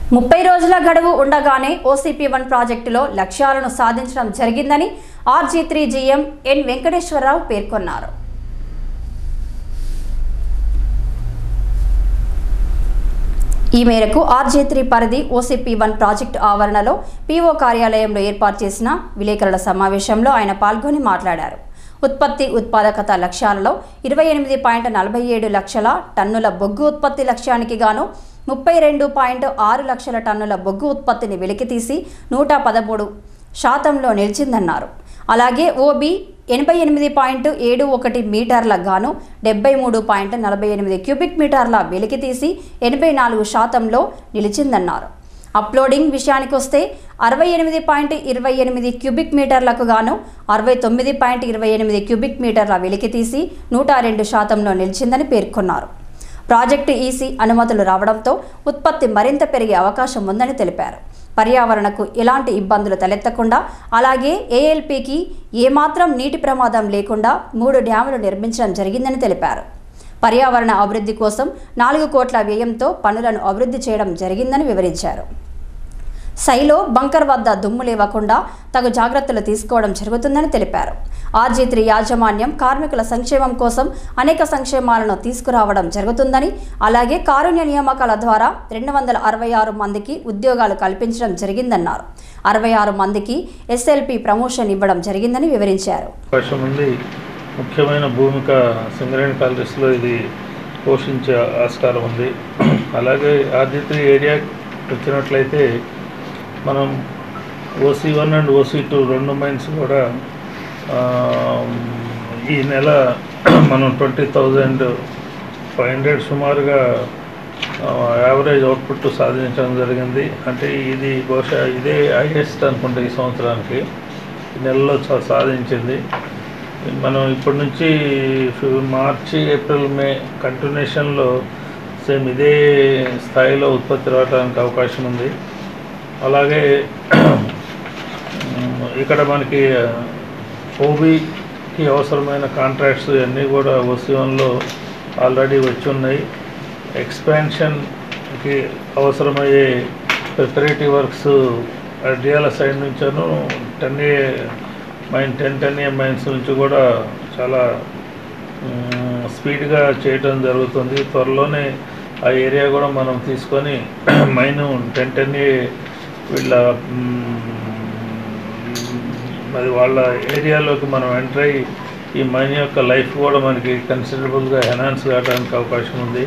ముప్పై రోజుల గడువు ఉండగానే ఓసీపీ వన్ ప్రాజెక్టులో లక్ష్యాలను సాధించడం జరిగిందని RG three GM N Venkateswararao పేర్కొన్నారు ఈ మేరకు ఆర్జే త్రీ పరిధి ఓసీపీ వన్ ప్రాజెక్టు ఆవరణలో పీఓ కార్యాలయంలో ఏర్పాటు చేసిన విలేకరుల సమావేశంలో ఆయన పాల్గొని మాట్లాడారు ఉత్పత్తి ఉత్పాదకత లక్ష్యాలలో ఇరవై ఎనిమిది పాయింట్ నలభై ఏడు లక్షల టన్నుల బొగ్గు ఉత్పత్తి లక్ష్యానికి గాను ముప్పై రెండు పాయింట్ ఆరు లక్షల టన్నుల బొగ్గు ఉత్పత్తిని వెలికితీసి నూట పదమూడు శాతంలో నిలిచిందన్నారు అలాగే ఓబీ ఎనభై ఎనిమిది పాయింట్ ఏడు ఒకటి మీటర్ల గాను డెబ్బై మూడు పాయింట్ నలభై ఎనిమిది క్యూబిక్ మీటర్ల వెలికితీసి ఎనభై నాలుగు శాతంలో నిలిచిందన్నారు అప్లోడింగ్ విషయానికి వస్తే అరవై ఎనిమిది పాయింట్ ఇరవై ఎనిమిది క్యూబిక్ మీటర్లకు గాను అరవై తొమ్మిది పాయింట్ ఇరవై ఎనిమిది క్యూబిక్ మీటర్ల వెలికితీసి నూట రెండు శాతంలో నిలిచిందని పేర్కొన్నారు ప్రాజెక్టు ఈసీ అనుమతులు రావడంతో ఉత్పత్తి మరింత పెరిగే అవకాశం ఉందని తెలిపారు పర్యావరణకు ఎలాంటి ఇబ్బందులు తలెత్తకుండా అలాగే ఏఎల్పికి ఏమాత్రం నీటి ప్రమాదం లేకుండా మూడు డ్యాములు నిర్మించడం జరిగిందని తెలిపారు పర్యావరణ అభివృద్ధి కోసం నాలుగు కోట్ల వ్యయంతో పనులను అభివృద్ధి చేయడం జరిగిందని వివరించారు సైలో బంకర్ వద్ద దుమ్ము లేవకుండా తగు జాగ్రత్తలు తీసుకోవడం జరుగుతుందని తెలిపారు ఆర్జీ త్రీ యాజమాన్యం కార్మికుల సంక్షేమం కోసం అనేక సంక్షేమాలను తీసుకురావడం జరుగుతుందని అలాగే కారుణ్య నియామకాల ద్వారా రెండు వందల అరవై ఆరు మందికి ఉద్యోగాలు కల్పించడం జరిగిందన్నారు అరవై ఆరు మందికి ఎస్ఎల్పి ప్రమోషన్ ఇవ్వడం జరిగిందని వివరించారు అవకాశం ఉంది ముఖ్యమైన భూమిక సింగరేణి కాలరీస్లో ఇది పోషించే ఆస్కారం ఉంది అలాగే ఆర్జీ త్రీ ఏరియా వచ్చినట్లయితే మనం OC one and OC two రెండు మైన్స్ కూడా ఆ, ఈ నెల మనం ట్వంటీ థౌజండ్ ఫైవ్ హండ్రెడ్ సుమారుగా యావరేజ్ అవుట్పుట్ సాధించడం జరిగింది అంటే ఇది బహుశా ఇదే హైయెస్ట్ అనుకుంటా ఈ సంవత్సరానికి ఈ నెలలో సా- సాధించింది మనం ఇప్పటి నుంచి ఫి- మార్చి ఏప్రిల్ మే కంటిన్యూషన్లో సేమ్ ఇదే స్థాయిలో ఉత్పత్తి రావడానికి అవకాశం ఉంది అలాగే ఉమ్, ఇక్కడ మనకి ఓబీకి అవసరమైన కాంట్రాక్ట్స్ ఇవన్నీ కూడా వసీవన్లో ఆల్రెడీ వచ్చి ఉన్నాయి ఎక్స్పాన్షన్కి అవసరమయ్యే ప్రిపరేటివ్ వర్క్స్ డియాల సైడ్ నుంచాను ten A mine ten ten A mines నుంచి కూడా చాలా మ్, స్పీడ్గా చేయటం జరుగుతుంది త్వరలోనే ఆ ఏరియా కూడా మనం తీసుకొని మైన్ టెన్ టెన్ ఏ వీళ్ళ మ్, మరి వాళ్ళ ఏరియాలోకి మనం ఎంటర్ అయ్యి ఈ మైన్ యొక్క లైఫ్ కూడా మనకి కన్సిడరబుల్గా ఎన్హాన్స్ కావడానికి అవకాశం ఉంది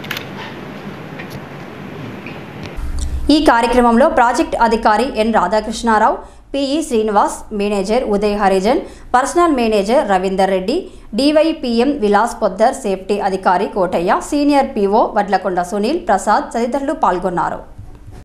ఈ కార్యక్రమంలో ప్రాజెక్ట్ అధికారి N Radhakrishna Rao PE Srinivas manager Uday Harijan personal manager Ravinder Reddy DYPM Vilas Poddar safety అధికారి కోటయ్య సీనియర్ పిఓ వడ్లకొండ సునీల్ ప్రసాద్ తదితరులు పాల్గొన్నారు